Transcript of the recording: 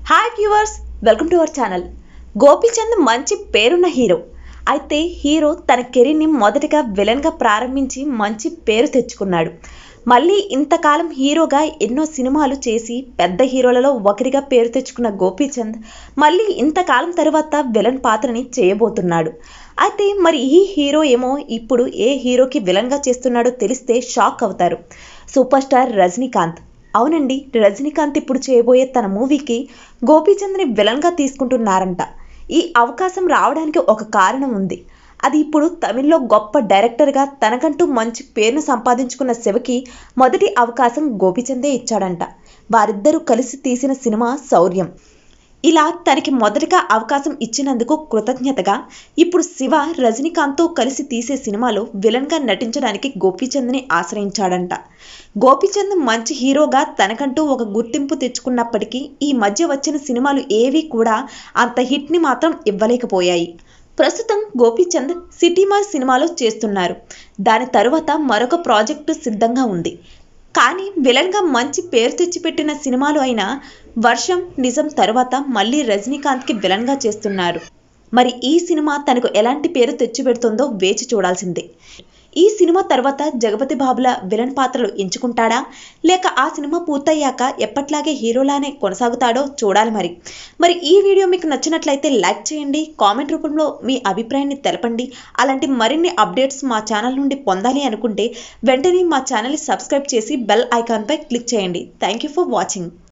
hi viewers welcome to our channel Gopichand మంచి పేరున్న hero అయితే హీరో తన కెరీర్ని మొదటగా విలన్గా ప్రారంభించి మంచి పేరు తెచ్చుకున్నాడు మళ్ళీ ఇంతకాలం హీరోగా ఎన్నో సినిమాలు చేసి పెద్ద హీరోలలో ఒకరిగా పేరు తెచ్చుకున్న గోపీచంద్ మళ్ళీ ఇంతకాలం తర్వాత విలన్ పాత్రని చేయబోతున్నాడు అయితే మరి ఈ హీరో ఏమో ఇప్పుడు ఏ హీరోకి విలన్గా చేస్తున్నాడో తెలిస్తే షాక్ అవుతారు సూపర్ స్టార్ రజనీకాంత్ అవునండి రజనీకాంత్ ఇప్పుడు చేయబోయే తన మూవీకి గోపీచంద్ని విలన్గా తీసుకుంటున్నారంట ఈ అవకాశం రావడానికి ఒక కారణం ఉంది అది ఇప్పుడు తమిళ్లో గొప్ప డైరెక్టర్గా తనకంటూ మంచి పేరును సంపాదించుకున్న శివకి మొదటి అవకాశం గోపీచందే ఇచ్చాడంట వారిద్దరూ కలిసి తీసిన సినిమా శౌర్యం ఇలా తనకి మొదటగా అవకాశం ఇచ్చినందుకు కృతజ్ఞతగా ఇప్పుడు శివ రజనీకాంత్తో కలిసి తీసే సినిమాలో విలన్గా నటించడానికి గోపీచంద్ని ఆశ్రయించాడంట గోపీచంద్ మంచి హీరోగా తనకంటూ ఒక గుర్తింపు తెచ్చుకున్నప్పటికీ ఈ మధ్య వచ్చిన సినిమాలు ఏవి కూడా అంత హిట్ని మాత్రం ఇవ్వలేకపోయాయి ప్రస్తుతం గోపీచంద్ సిటీమార్ సినిమాలో చేస్తున్నారు దాని తరువాత మరొక ప్రాజెక్టు సిద్ధంగా ఉంది కానీ విలన్గా మంచి పేరు తెచ్చిపెట్టిన సినిమాలు అయిన వర్షం నిజం తరువాత మళ్ళీ రజనీకాంత్కి విలన్గా చేస్తున్నారు మరి ఈ సినిమా తనకు ఎలాంటి పేరు తెచ్చిపెడుతుందో వేచి చూడాల్సిందే ఈ సినిమా తర్వాత జగపతి బాబుల విలన్ పాత్రలు ఎంచుకుంటాడా లేక ఆ సినిమా పూర్తయ్యాక ఎప్పట్లాగే హీరోలానే కొనసాగుతాడో చూడాలి మరి మరి ఈ వీడియో మీకు నచ్చినట్లయితే లైక్ చేయండి కామెంట్ రూపంలో మీ అభిప్రాయాన్ని తెలపండి అలాంటి మరిన్ని అప్డేట్స్ మా ఛానల్ నుండి పొందాలి అనుకుంటే వెంటనే మా ఛానల్ని సబ్స్క్రైబ్ చేసి బెల్ ఐకాన్పై క్లిక్ చేయండి థ్యాంక్ యూ ఫర్ వాచింగ్